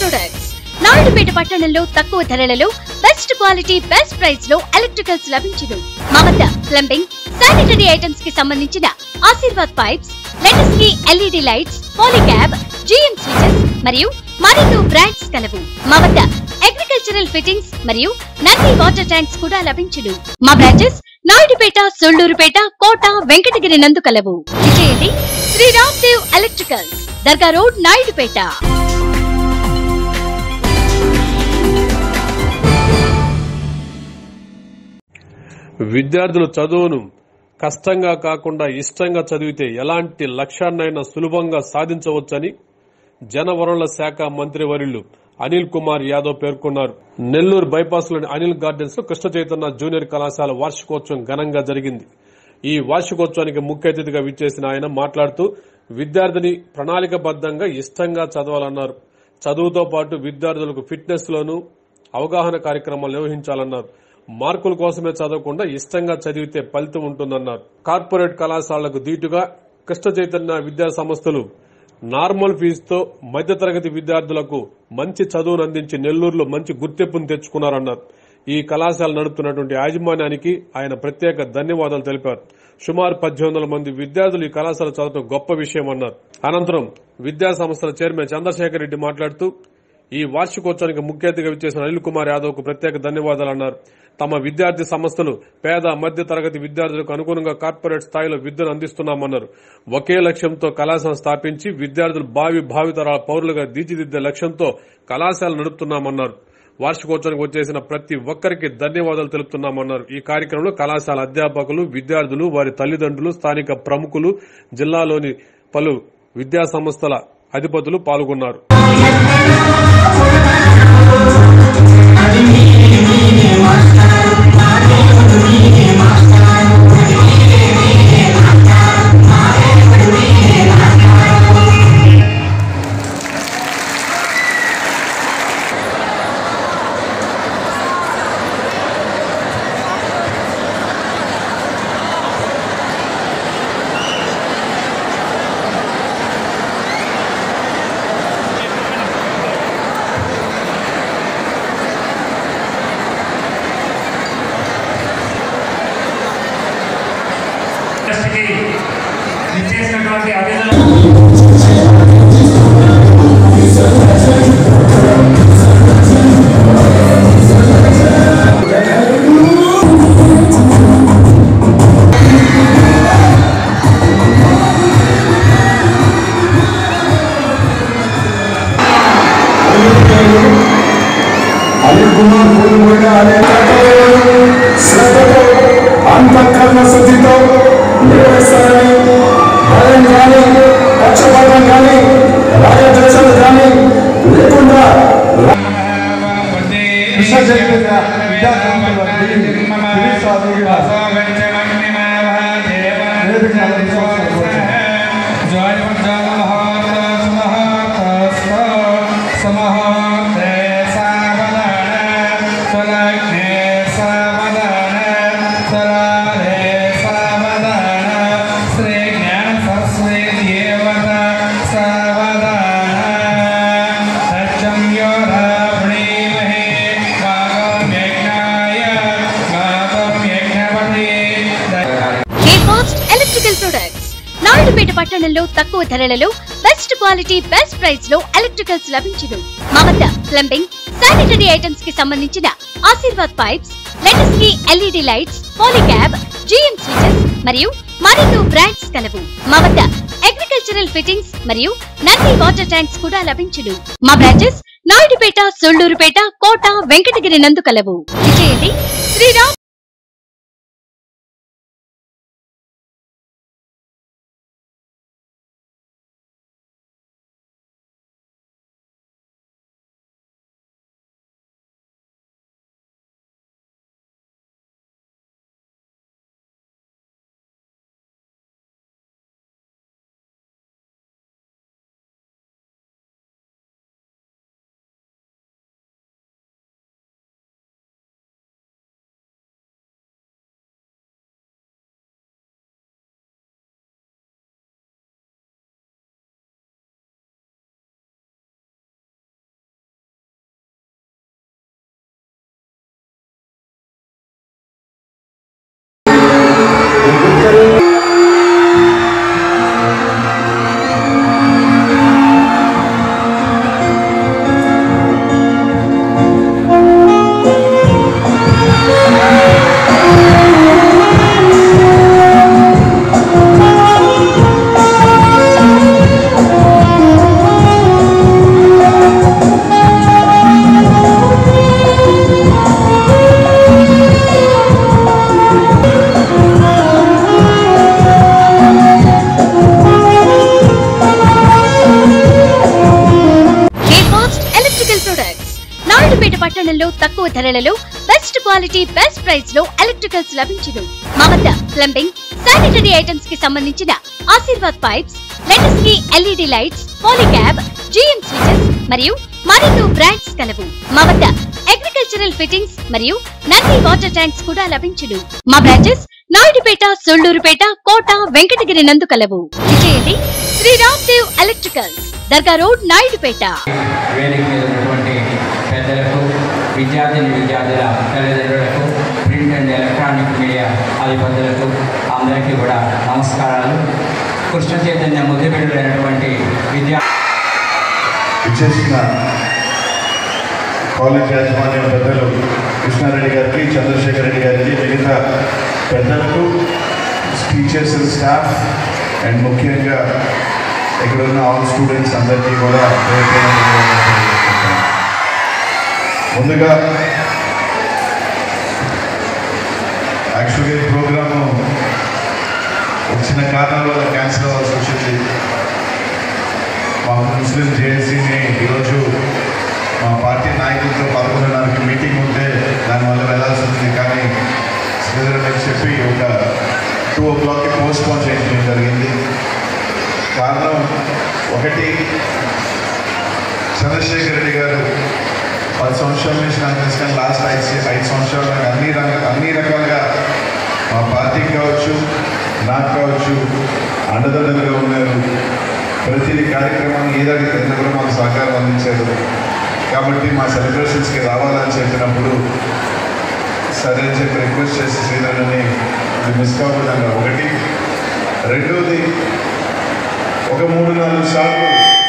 Products Naidupeta పట్టణంలో తక్కువ ధరలలో బెస్ట్ క్వాలిటీ బెస్ట్ ప్రైస్ లో ఎలక్ట్రికల్స్ లభించును మా వద్ద ప్లంబింగ్ శానిటరీ ఐటమ్స్ కి సంబంధించిన ఆశీర్వాద్ పైప్స్ లెటస్ కి LED lights Polycab GM switches మరియు మరెన్నో బ్రాండ్స్ కలవు మా వద్ద అగ్రికల్చరల్ ఫిట్టింగ్స్ మరియు నల్లి వాటర్ ట్యాంక్స్ కూడా లభించును మా బ్రాంచెస్ నాయుడుపేట సొల్లూరుపేట కోట వెంకటగిరి నందు కలవు విజయండి శ్రీ రామ్ దేవ్ ఎలక్ట్రికల్స్ దర్గా రోడ్ నాయుడుపేట విద్యార్థులు చదువును కష్టంగా కాకుండా ఇష్టంగా చదివితే ఎలాంటి లక్ష్యాన్నైనా సులభంగా సాధించవచ్చని జనవనరుల శాఖ మంత్రివర్యులు అనిల్ కుమార్ యాదవ్ పేర్కొన్నారు నెల్లూరు బైపాస్లోని అనిల్ గార్డెన్స్ లో కృష్ణ చైతన్య జూనియర్ కళాశాల వార్షికోత్సవం ఘనంగా జరిగింది ఈ వార్షికోత్సవానికి ముఖ్య అతిథిగా విచ్చేసిన ఆయన మాట్లాడుతూ విద్యార్థిని ప్రణాళికబద్దంగా ఇష్టంగా చదవాలన్నారు చదువుతో పాటు విద్యార్థులకు ఫిట్నెస్ లోను అవగాహన కార్యక్రమాలు నిర్వహించాలన్నారు మార్కుల కోసమే చదవకుండా ఇష్టంగా చదివితే ఫలితం ఉంటుందన్నారు కార్పొరేట్ కళాశాలలకు దీటుగా కృష్ణ చైతన్య విద్యా సంస్థలు నార్మల్ ఫీజుతో మధ్యతరగతి విద్యార్థులకు మంచి చదువును అందించి నెల్లూరులో మంచి గుర్తింపును తెచ్చుకున్నారన్నారు ఈ కళాశాల నడుపుతున్నటువంటి యాజమాన్యానికి ఆయన ప్రత్యేక ధన్యవాదాలు తెలిపారు సుమారు పద్దెనిమిది వందల మంది విద్యార్థులు ఈ కళాశాల చదవడం గొప్ప విషయం అన్నారు అనంతరం విద్యా సంస్థల చైర్మన్ చంద్రశేఖర్ రెడ్డి మాట్లాడుతూ ఈ వార్షికోత్సవానికి ముఖ్య అతిథిగా విచ్చేసిన అనిల్ కుమార్ యాదవ్ కు ప్రత్యేక ధన్యవాదాలు అన్నారు తమ విద్యార్థి సంస్థలు పేద మధ్య తరగతి విద్యార్థులకు అనుగుణంగా కార్పొరేట్ స్థాయిలో విద్యను అందిస్తున్నామన్నారు ఒకే లక్ష్యంతో కళాశాల స్థాపించి విద్యార్థులు భావి భావితరాల పౌరులుగా తీర్చిదిద్దే లక్ష్యంతో కళాశాల నడుపుతున్నామన్నారు వార్షికోత్సవానికి వచ్చేసిన ప్రతి ఒక్కరికి ధన్యవాదాలు తెలుపుతున్నామన్నారు ఈ కార్యక్రమంలో కళాశాల అధ్యాపకులు విద్యార్థులు వారి తల్లిదండ్రులు స్థానిక ప్రముఖులు జిల్లాలోని పలు విద్యా సంస్థల అధిపతులు పాల్గొన్నారు ట్రస్ట్కి ఇచ్చేసినటువంటి అభినందన అనిల్ కుమార్ పూర్వమైన అనేక శ్రద్ధతో అంతఃకరణ శుద్ధితో నిర్వహిస్తారని భయం కానీ పక్షపాతం కానీ రాజద్వేషాలు కానీ లేకుండా కృష్ణ చైతన్య విద్యాసంస్థల శ్రీ జ్ఞాన సరస్వతి దేవత సావధాన సత్యం యోధీమహే భాగం యజ్ఞాయ భాగం యజ్ఞపతి A fast electrical products Naidupeta పట్టణంలో తక్కువ ధరలలో బెస్ట్ క్వాలిటీ బెస్ట్ ప్రైస్ లో ఎలక్ట్రికల్స్ లభించును మా వద్ద ప్లంబింగ్ శానిటరీ ఐటమ్స్ కి సంబంధించిన ఆశీర్వాద్ పైప్స్ లెటస్ కి LED lights Polycab GM switches మరియు మరెన్నో బ్రాండ్స్ కలవు మా వద్ద అగ్రికల్చరల్ ఫిట్టింగ్స్ మరియు నల్లి వాటర్ ట్యాంక్స్ కూడా లభించును మా బ్రాంచెస్ నాయుడుపేట సొల్లూరుపేట కోట వెంకటగిరి నందు కలవు విజయండి శ్రీరామ్ పట్టణంలో తక్కువ ధరలలో బెస్ట్ క్వాలిటీ బెస్ట్ ప్రైస్ లో ఎలక్ట్రికల్స్ లభించును మా వద్ద ప్లంబింగ్ శానిటరీ ఐటమ్స్ కి సంబంధించిన ఆశీర్వాద్ పైప్స్ లెటర్స్ కి LED lights Polycab GM switches మరియు మరెన్నో బ్రాండ్స్ కలవు మా వద్ద అగ్రికల్చరల్ ఫిట్టింగ్స్ మరియు నకీ వాటర్ ట్యాంక్స్ కూడా లభించును మా బ్రాంచెస్ నాయుడుపేట సొళ్లూరుపేట కోట వెంకటగిరి నందు కలవు విజయండి శ్రీరామ్ దేవ్ ఎలక్ట్రికల్స్ దర్గా రోడ్ నాయుడుపేట వేదిక మీద ఉన్నటువంటి పెద్దలకు విద్యార్థిని విద్యార్థుల తల్లిదండ్రులకు ప్రింట్ అండ్ ఎలక్ట్రానిక్ మీడియా అధిపతులకు అందరికీ కూడా నమస్కారాలు కృష్ణ చైతన్య ముద్దుబిడ్డలైనటువంటి విద్యా విచ్చేసిన కాలేజ్ యాజమాన్యం పెద్దలు కృష్ణారెడ్డి గారికి చంద్రశేఖర్ రెడ్డి గారికి మిగతా పెద్దలకు టీచర్స్ అండ్ స్టాఫ్ అండ్ ముఖ్యంగా ఇక్కడ ఉన్న ఆల్ స్టూడెంట్స్ అందరికీ కూడా పేరు పేరున ధన్యవాదాలు తెలియజేస్తున్నాను. ముందుగా యాక్చువల్గా ఈ ప్రోగ్రాము వచ్చిన కారణాల వల్ల క్యాన్సిల్ అవ్వాల్సి వచ్చింది మా ముస్లిం జేఏసీని ఈరోజు మా పార్టీ నాయకులతో పదకొండున్నరకి మీటింగ్ ఉంటే దానివల్ల వెళ్ళాల్సి ఉంది కానీ శ్రీధర్ అని చెప్పి ఒక టూ ఓ క్లాక్కి పోస్ట్ పోన్ చేయడం జరిగింది కారణం ఒకటి చంద్రశేఖర్ రెడ్డి గారు పది సంవత్సరాల నుంచి నాకు తెలిసిన లాస్ట్ ఐదు ఐదు సంవత్సరాలు నాకు అన్ని రంగ అన్ని రకాలుగా మా పార్టీకి కావచ్చు నాకు కావచ్చు అండదండలుగా ఉన్నారు ప్రతిదీ కార్యక్రమాన్ని ఏదైనా ఎంత కూడా మాకు సహకారం అందించారు కాబట్టి మా సెలబ్రేషన్స్కి రావాలని చెప్పినప్పుడు సరే అని చెప్పి రిక్వెస్ట్ చేసి శ్రీధరని ఇది మిస్ కాకూడదు ఒకటి రెండోది ఒక మూడు నాలుగు సార్లు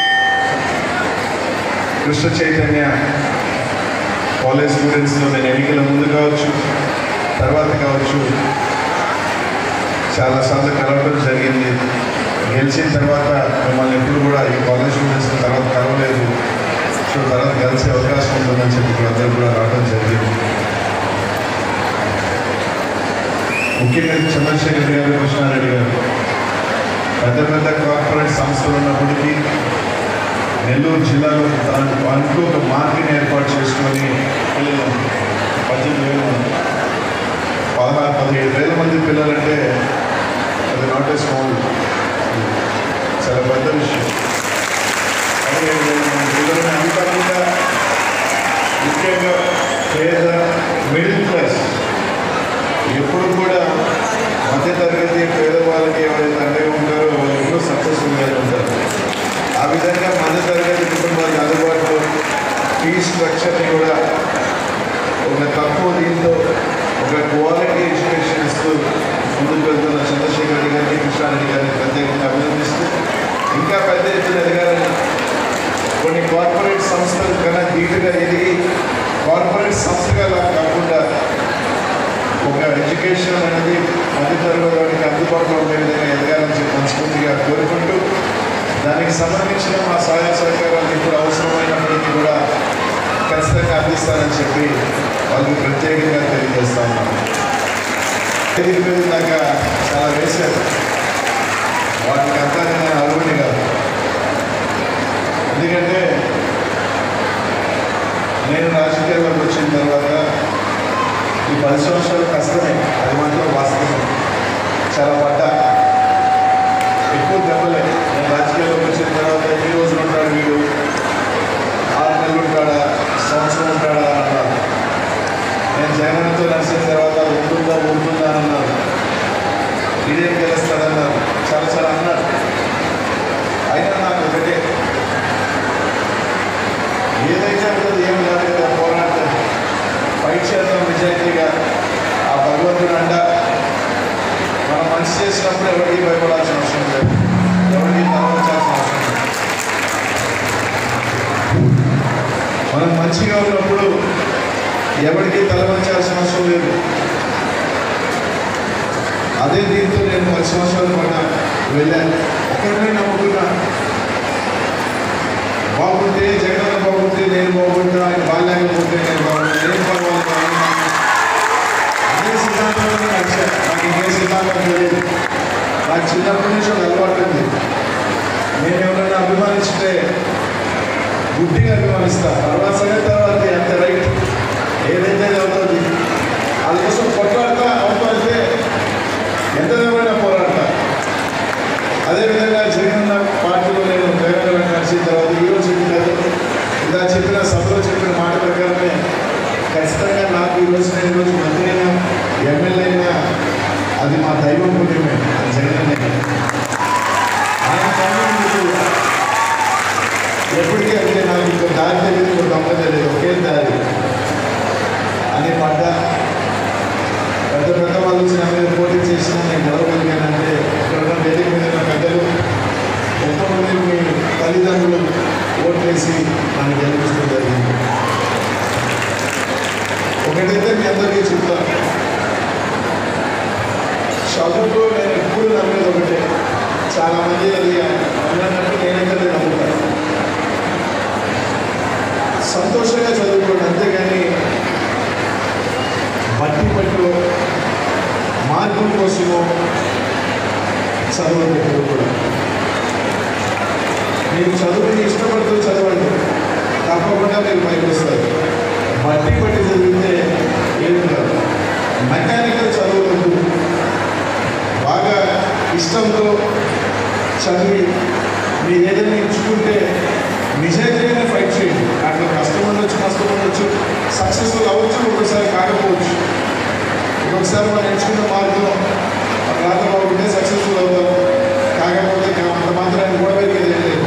కృష్ణ చైతన్య కాలేజ్ స్టూడెంట్స్లో నేను ఎన్నికల ముందు కావచ్చు తర్వాత కావచ్చు చాలాసార్లు కలవడం జరిగింది గెలిచిన తర్వాత మిమ్మల్ని ఎప్పుడు కూడా ఈ కాలేజ్ స్టూడెంట్స్ తర్వాత కలవలేదు సో తర్వాత కలిసే అవకాశం ఉంటుందని చెప్పి ఇక్కడ అందరూ కూడా రావడం జరిగింది ముఖ్యంగా చంద్రశేఖర్ గారు కృష్ణారెడ్డి గారు పెద్ద పెద్ద కార్పొరేట్ సంస్థలు ఉన్నప్పటికీ నెల్లూరు జిల్లాలో తనకు అంటూ ఒక మార్కెట్ ఏర్పాటు చేసుకొని పిల్లలు పద్దెనిమిది వేల మంది పదహారు పదిహేడు వేల మంది పిల్లలంటే అది నాట్ ఏ స్మాల్ చాలా పెద్ద విషయం పదిహేడు వేల మంది పిల్లలని అంతకుండా ముఖ్యంగా పేద మిడిల్ క్లాస్ ఎప్పుడు కూడా మధ్యతరగతి పేదవాళ్ళకి ఎవరైతే అండగా ఉంటారో వాళ్ళు ఎప్పుడూ సక్సెస్ఫుల్గా ఉంటారు ఆ విధంగా మధ్యతరగతి కుటుంబాలకు అందుబాటులో ఫీ స్ట్రక్చర్ని కూడా ఒక తక్కువ దీంతో ఒక క్వాలిటీ ఎడ్యుకేషన్ ఇస్తూ ముందుకు వెళ్తున్న చంద్రశేఖర్ రెడ్డి గారికి కృష్ణారెడ్డి గారిని ప్రత్యేకంగా అభినందిస్తూ ఇంకా పెద్ద ఎత్తున ఎదగాలని కొన్ని కార్పొరేట్ సంస్థలు కన్నా ధీటుగా ఎదిగి కార్పొరేట్ సంస్థగా లా కాకుండా ఒక ఎడ్యుకేషన్ అనేది మధ్యతరగతి వారికి అందుబాటులో ఉండే విధంగా ఎదగాలని చెప్పి మనస్ఫూర్తిగా కోరుకుంటూ దానికి సంబంధించిన మా సహాయ సహకారాలు ఇప్పుడు అవసరమైనప్పటికీ కూడా ఖచ్చితంగా అందిస్తానని చెప్పి వాళ్ళకి ప్రత్యేకంగా తెలియజేస్తా ఉన్నాను వేదిక మీద దాకా చాలా వేశారు వాటికి అంతా నేను అర్హుడిని కాదు ఎందుకంటే నేను రాజకీయాల్లోకి వచ్చిన తర్వాత ఈ పది సంవత్సరాలు కష్టమే అది మాత్రం వాస్తవం చాలా పడ్డా ఎక్కువ దెబ్బలే నేను రాజకీయాల్లోకి వచ్చిన తర్వాత ఎన్ని రోజులు ఉంటాడు వీడు ఆరు నెలలు ఉంటాడా సంవత్సరం ఉంటాడా అని అన్నారు నేను జగన్తో నడిచిన తర్వాత ఉంటుందా ఉంటుందా అని అన్నారు ఇదేం గెలుస్తాడన్నారు చాలా చాలా అన్నారు అయినా నాకు ఒకటే ఏదైతే ఉంటుందో ఏం కాదు కదా పోరాటం ఫైట్ చేద్దాం నిజాయితీగా ఆ భగవంతుడు అండ మనం మంచి చేసినప్పుడు ఎవరికి భయపడాల్సిన అవసరం లేదు ఎవరికి తలవంచాల్సిన అవసరం లేదు మనం మంచిగా ఉన్నప్పుడు ఎవరికి తలవంచాల్సిన అవసరం లేదు అదే దీంతో నేను పది సంవత్సరాలు పడ్డా వెళ్ళాను ఒక్కరినే నమ్ముకున్నా బాగుంటే జగన్ బాగుంటే నేను బాగుంటా ఆయన బాగాలేకపోతే నేను బాగుంటా నేను బాగుంటా అదే సిద్ధాంతంలో నడిచా నాకు ఇంకే సిద్ధాంతం తెలియదు నాకు చిన్నప్పటి నుంచి ఒక అలవాటు ఉంది నేను ఎవరైనా అభిమానించితే గుడ్డిగా అభిమానిస్తా తర్వాత సంగతి తర్వాత ఎంత రైట్ ఏదైతే అవుతుంది అందుకోసం కొట్లాడతా అవుతుంటే ఎంత దూరమైనా పోరాడతా అదేవిధంగా జగనన్న పార్టీలో నేను జగన్ కలిసిన తర్వాత ఈరోజు చెప్పినారు ఇలా చెప్పిన సభలో చెప్పిన మాట ప్రకారమే ఖచ్చితంగా నాకు ఈరోజు నేను ఈరోజు మంత్రి అయినా ఎమ్మెల్యే అయినా అది మా దైవం పుణ్యమే అది జగనన్నే ఆయన కన్నుండి ఎప్పటికీ అంటే నాకు ఇంకో దారి తెలియదు ఇంకో దొంగ తెలియదు ఒకే దారి అని పడ్డ పెద్ద పెద్ద వాళ్ళు వచ్చి నా మీద పోటీ చేసినా నేను గెలవగలిగానంటే ఇక్కడ ఉన్న వేదిక మీద ఉన్న పెద్దలు ఎంతోమంది మీ తల్లిదండ్రులు ఓట్లేసి నన్ను గెలిపించడం జరిగింది ఒకటైతే మీ అందరికీ చెప్తాను చదువులో నేను ఎప్పుడు నమ్మేది ఒకటే చాలా మంది అది అన్నట్టు నేనైతే నమ్ముతాను సంతోషంగా చదువుకోండి అంతేగాని బట్టి పట్టు మార్కుల కోసమో చదవండి ఎప్పుడు కూడా మీరు చదువుని ఇష్టపడుతూ చదవండి తప్పకుండా మీరు పైకి వస్తారు బట్టి పట్టి చదివితే ఏమి కాదు మెకానికల్ చదువులకు బాగా ఇష్టంతో చదివి మీరు ఏదైనా ఎంచుకుంటే నిజంగానే ఫైట్ చేయండి అట్లా కష్టం ఉండొచ్చు కష్టం ఉండొచ్చు సక్సెస్ఫుల్ అవ్వచ్చు ఒకసారి కాకపోవచ్చు ఒకసారి మనం ఎంచుకున్న మార్గంలో రాత బాగుంటే సక్సెస్ఫుల్ అవుతాం కాకపోతే కా- అంత మాత్రాన్ని కూడా పెరిగేది ఏం లేదు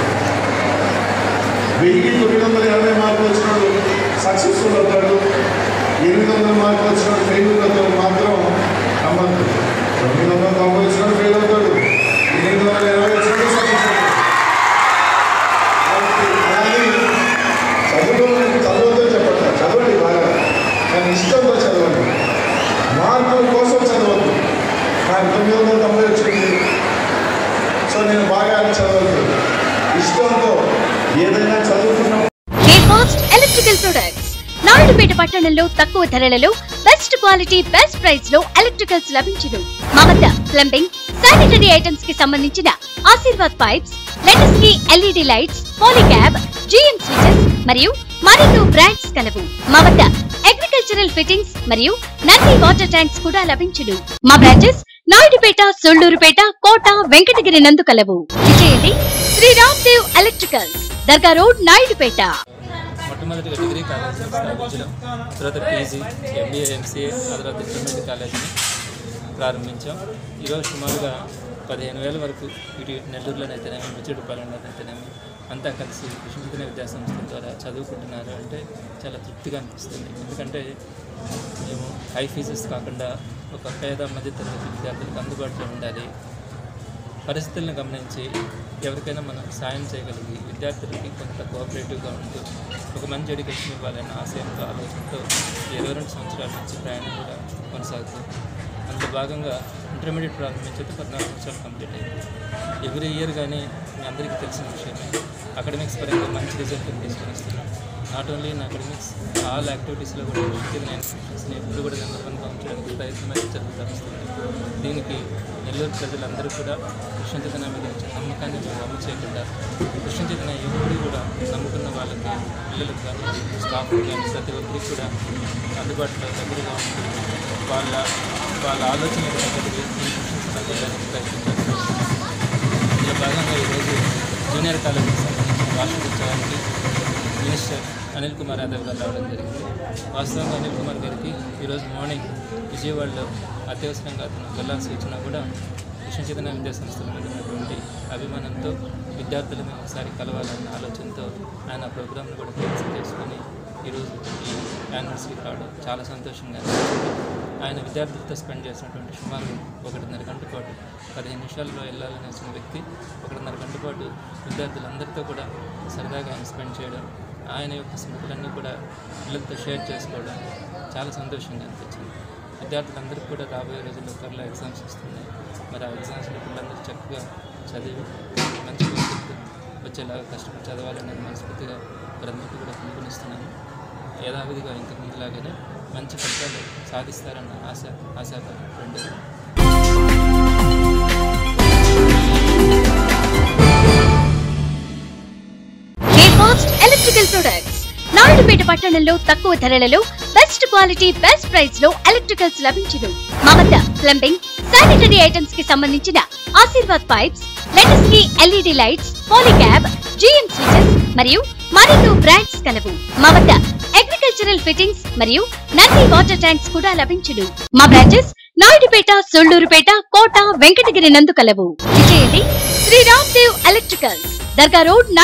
వెయ్యి తొమ్మిది వందల ఎనభై మార్కులు వచ్చినాడు సక్సెస్ఫుల్ అవుతాడు ఎనిమిది వందల మార్కులు వచ్చినాడు ఫెయిల్ అవుతాడు మాత్రం నమ్మద్దు తొమ్మిది వందల తొంభై వచ్చినాడు ఫెయిల్ అవుతాడు ఎనిమిది వందల ఇరవై వచ్చినాడు సక్సెస్ అవుతాడు కాబట్టి అలాగే చదువులో చదువుతో చెప్పట్ల చదవండి బాగా కానీ ఇష్టంతో చదవండి మార్కుల కోసం చదవద్దు నాకు తొమ్మిది వందల తొంభై వచ్చింది సో నేను బాగా చదవద్దు ఇష్టంతో ఏదైనా చదువుకున్న K fast electrical products Naidupeta పట్టణంలో తక్కువ ధరలలో బెస్ట్ క్వాలిటీ బెస్ట్ ప్రైస్ లో ఎలక్ట్రికల్స్ లభించును మా వద్ద ప్లంబింగ్ శానిటరీ ఐటమ్స్ కి సంబంధించిన ఆశీర్వాద్ పైప్స్ లెటస్ కి LED lights Polycab GM switches మరియు మరెన్నో బ్రాండ్స్ కలవు మా వద్ద అగ్రికల్చరల్ ఫిట్టింగ్స్ మరియు నంది వాటర్ ట్యాంక్స్ కూడా లభించును మా బ్రాంచెస్ నాయుడుపేట సొల్లూరుపేట కోట వెంకటగిరి నందు కలవు విజయండి శ్రీ రామ్దేవ్ ఎలక్ట్రికల్స్ దర్గా రోడ్ నాయుడుపేట మొట్టమొదటిగా డిగ్రీ కాలేజ్ స్థాపించడం తర్వాత పీజీ ఎంబీఏ ఎంసీఏ ఆ తర్వాత ఇంటర్మీడియట్ కాలేజీని ప్రారంభించాం ఈరోజు సుమారుగా పదిహేను వేల వరకు ఇటు నెల్లూరులోనైతేనేమి మిచ్చిడిపాలెంలోనైతేనేమి అంతా కలిసి విశ్వవిద్యాలయ విద్యా సంస్థల ద్వారా చదువుకుంటున్నారు అంటే చాలా తృప్తిగా అనిపిస్తుంది ఎందుకంటే మేము హై ఫీజెస్ కాకుండా ఒక పేద మధ్యతరగతి విద్యార్థులకు అందుబాటులో ఉండాలి పరిస్థితులను గమనించి ఎవరికైనా మనం సాయం చేయగలిగి విద్యార్థులకి కొంత కోఆపరేటివ్గా ఉంటూ ఒక మంచి ఎడ్యుకేషన్ ఇవ్వాలన్న ఆశయంతో ఆలోచనతో ఇరవై రెండు సంవత్సరాల నుంచి ప్రయాణం కూడా కొనసాగుతుంది అందులో భాగంగా ఇంటర్మీడియట్ ప్రారంభించేది పద్నాలుగు సంవత్సరాలు కంప్లీట్ అయింది ఎవ్రీ ఇయర్ కానీ మీ అందరికీ తెలిసిన విషయమే అకాడమిక్స్ పరంగా మంచి రిజల్ట్ తీసుకొని వస్తున్నాం not only in academics all యాక్టివిటీస్లో కూడా విషయం నేను నేను ఎప్పుడు కూడా నెంబర్ వన్గా ఉంచడానికి ప్రయత్నం అయితే జరుగుతూ వస్తుంది దీనికి నెల్లూరు ప్రజలందరూ కూడా కృష్ణ చైతన్య మీద ఉంచిన నమ్మకాన్ని మేము అమలు చేయకుండా కృష్ణ చైతన్య ఎప్పుడు కూడా నమ్ముకున్న వాళ్ళకి పిల్లలకు కానీ స్టాఫ్ కానీ ప్రతి ఒక్కరికి కూడా అందుబాటులో దగ్గరగా ఉంటూ వాళ్ళ వాళ్ళ ఆలోచన తగ్గట్టుగా ఈ కృష్ణ చేయడానికి ప్రయత్నం చేస్తున్నాం ఇందులో భాగంగా ఈరోజు జూనియర్ కాలేజీకి సంబంధించిన వార్షికోత్సవానికి మినిస్టర్ అనిల్ కుమార్ యాదవ్ గారు రావడం జరిగింది వాస్తవంగా అనిల్ కుమార్ గారికి ఈరోజు మార్నింగ్ విజయవాడలో అత్యవసరంగా అతను వెళ్ళాల్సి వచ్చినా కూడా కృష్ణ చైతన్య విద్యా సంస్థల మీద ఉన్నటువంటి అభిమానంతో విద్యార్థులను ఒకసారి కలవాలన్న ఆలోచనతో ఆయన ఆ ప్రోగ్రామ్ను కూడా క్యాన్సిల్ చేసుకొని ఈరోజు ఈ యానివర్సరీ కావడం చాలా సంతోషంగా అనిపించింది ఆయన విద్యార్థులతో స్పెండ్ చేసినటువంటి సుమారు ఒకటిన్నర గంట పాటు పదిహేను నిమిషాల్లో వెళ్ళాలని వచ్చిన వ్యక్తి ఒకటిన్నర గంట పాటు విద్యార్థులందరితో కూడా సరదాగా ఆయన స్పెండ్ చేయడం ఆయన యొక్క స్మృతులన్నీ కూడా పిల్లలతో షేర్ చేసుకోవడం చాలా సంతోషంగా అనిపించింది విద్యార్థులందరికీ కూడా రాబోయే రోజుల్లో త్వరలో ఎగ్జామ్స్ వస్తున్నాయి మరి ఆ ఎగ్జామ్స్లో పిల్లలందరూ చక్కగా చదివి మంచి భవిష్యత్తు వచ్చేలాగా కష్టపడి చదవాలని మనస్ఫూర్తిగా వారందరికీ కూడా పిలుపునిస్తున్నాను యథావిధిగా ఇంతకు ముందులాగానే మంచి ఫలితాలు సాధిస్తారన్న ఆశ ఆశాతో రెండు K fast electrical products Naidupeta పట్టణంలో తక్కువ ధరలలో బెస్ట్ క్వాలిటీ బెస్ట్ ప్రైస్ లో ఎలక్ట్రికల్స్ లభించును మా వద్ద ప్లంబింగ్ శానిటరీ ఐటమ్స్ కి సంబంధించిన ఆశీర్వాద్ పైప్స్ లెటస్కీ LED lights Polycab GM switches మరియు మరెన్నో బ్రాండ్స్ కలవు మా వద్ద అగ్రికల్చరల్ ఫిట్టింగ్స్ మరియు నంది వాటర్ ట్యాంక్స్ కూడా లభించును మా బ్రాంచెస్ నాయుడుపేట సొల్లూరుపేట కోట వెంకటగిరి నందు కలవు విజయండి శ్రీ రామ్ దేవ్ ఎలక్ట్రికల్స్ దర్గా రోడ్